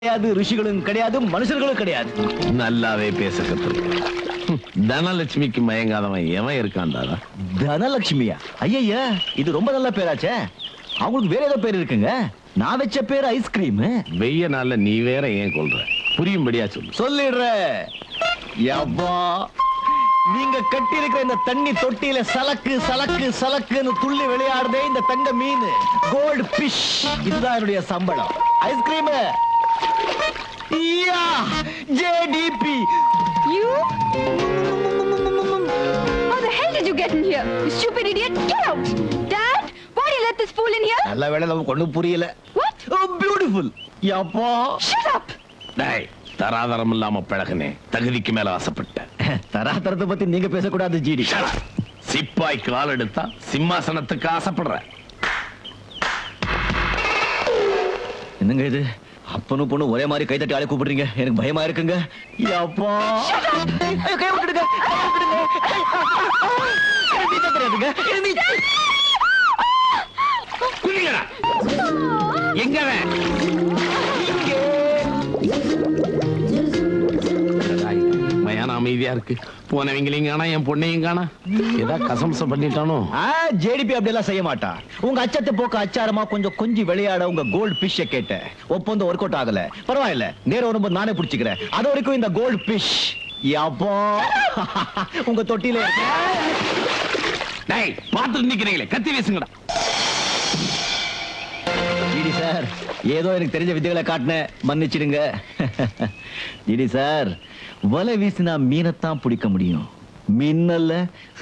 கிடையாது ரிஷிகளும் கிடையாது மனுஷர்களும் கிடையாது நல்லாவே பேச கத்துருக்க தனலட்சுமிக்கு மயங்காதவன் எவன் இருக்கான்டாடா தனலட்சுமியா ஐயா இது ரொம்ப நல்ல பேராச்சே அவங்களுக்கு வேற ஏதோ பேர் இருக்குங்க நான் வச்ச பேர் ஐஸ்கிரீம் வெய்ய நாள்ல நீ வேற ஏன் கொள்ற புரியும்படியா சொல்லு சொல்லிடுறேன் யப்பா நீங்க கட்டி இருக்கிற இந்த தண்ணி தொட்டியில சலக்கு சலக்கு சலக்குன்னு துள்ளி விளையாடுதே இந்த தங்க மீன் கோல்டு ஃபிஷ் இதுதான் என்னுடைய சம்பளம் ice cream JDP You? How the hell did you get in here? You stupid idiot! Get out! Dad, why do you let this fool in here? நல்ல வேளை நமக்கு ஒண்ணும் புரியல What? பியூட்டிஃபுல் யப்பா Shut up! டேய் தராதரம் இல்லாம பழகுனே தகுதிக்கு மேல ஆசைப்பட்ட தராதரத்தை பத்தி நீங்க பேசக்கூடாது ஜிடி சிப்பாய் கால் எடுத்தா சிம்மாசனத்துக்கு ஆசைப்படுற என்னங்க இது அப்பனும் பொண்ணு ஒரே மாதிரி கை தட்டி ஆளை கூப்பிடுறீங்க எனக்கு பயமா இருக்குங்க யப்பா ஐயோ, கை விட்டுடுங்க கை விட்டுடுங்க எனக்கு நீச்சல் தெரியாதுங்க எனக்கு நீச்சல் குதிங்கடா. எங்க அவன்? டேய், மயான அமைதியா இருக்கு போனவங்களையும் காணா என் பொண்ணையும் காணா ஏதா கசம்சம் பண்ணிட்டானோ ஆ, ஜேடிபி அப்படி எல்லாம் செய்ய மாட்டா உங்க அச்சத்தை போக்க அச்சாரமா கொஞ்சம் கொஞ்சி விளையாட உங்க கோல்டு பிஷ்ஷ கேட்டேன் ஒப்பந்தம் ஒர்க் அவுட் ஆகல பரவாயில்ல நேரம் வரும்போது நானே பிடிச்சுக்கிறேன் அது வரைக்கும் இந்த கோல்டு பிஷ் யப்பா உங்க தொட்டில இருக்கு டேய் பார்த்துட்டு நிக்கிறீங்களே கத்தி வீசுங்கடா ஜிடி சார் ஏதோ எனக்கு தெரிஞ்ச வித்தைகளை காட்டினேன் மன்னிச்சிடுங்க ஜிடி சார் வலை வீசினா மீனைத்தான் பிடிக்க முடியும் மின்னல்ல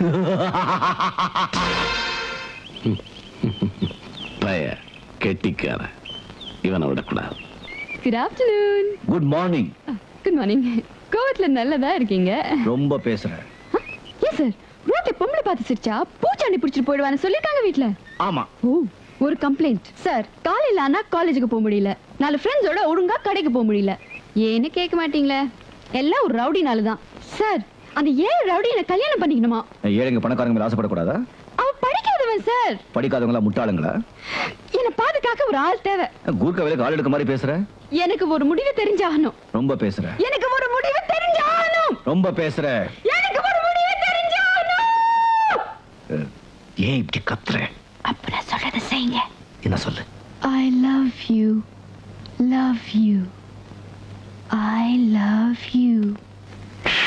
பய கெட்டிக்கார இவனை விடக்கூடாது Good afternoon. Good morning Good morning. கோவத்துல நல்லதா இருக்கீங்க ரொம்ப பேசுறேன் ஏன் சார் ரோட்ல பொம்பளை பார்த்து சிரிச்சா பூச்சாண்டி பிடிச்சிட்டு போயிடுவான்னு சொல்லிருக்காங்க வீட்ல ஆமா ஓ ஒரு கம்ப்ளைண்ட் சார் காலையில ஆனா காலேஜுக்கு போக முடியல நாலு ஃப்ரெண்ட்ஸோட ஒழுங்கா கடைக்கு போக முடியல ஏன்னு கேட்க மாட்டீங்களே எல்லாம் ஒரு ரவுடினால தான் சார் அந்த ஏழு ரவுடி என்ன கல்யாணம் பண்ணிக்கணுமா ஏழைங்க பணக்காரங்க மேல ஆசைப்படக்கூடாதா அவ படிக்காதவன் சார் படிக்காதவங்களா முட்டாளுங்களா என்ன பாதுகாக்க ஒரு ஆள் தேவை கூர்க்க வேலைக்கு ஆள் எடுக்க மாதிரி பேசுற எனக்கு ஒரு முடிவு தெரிஞ்சாகணும் ரொம்ப பேசுற எனக்கு ஒரு முடிவு தெரிஞ்சாகணும் ரொம்ப பேசுற எனக்கு ஒரு முடிவு தெரிஞ்சாகணும் அஹ், ஏன் இப்படி கத்துற அப்ப நான் சொல்றதை செய்யுங்க என்ன சொல்லு I love you. Love you. I love you.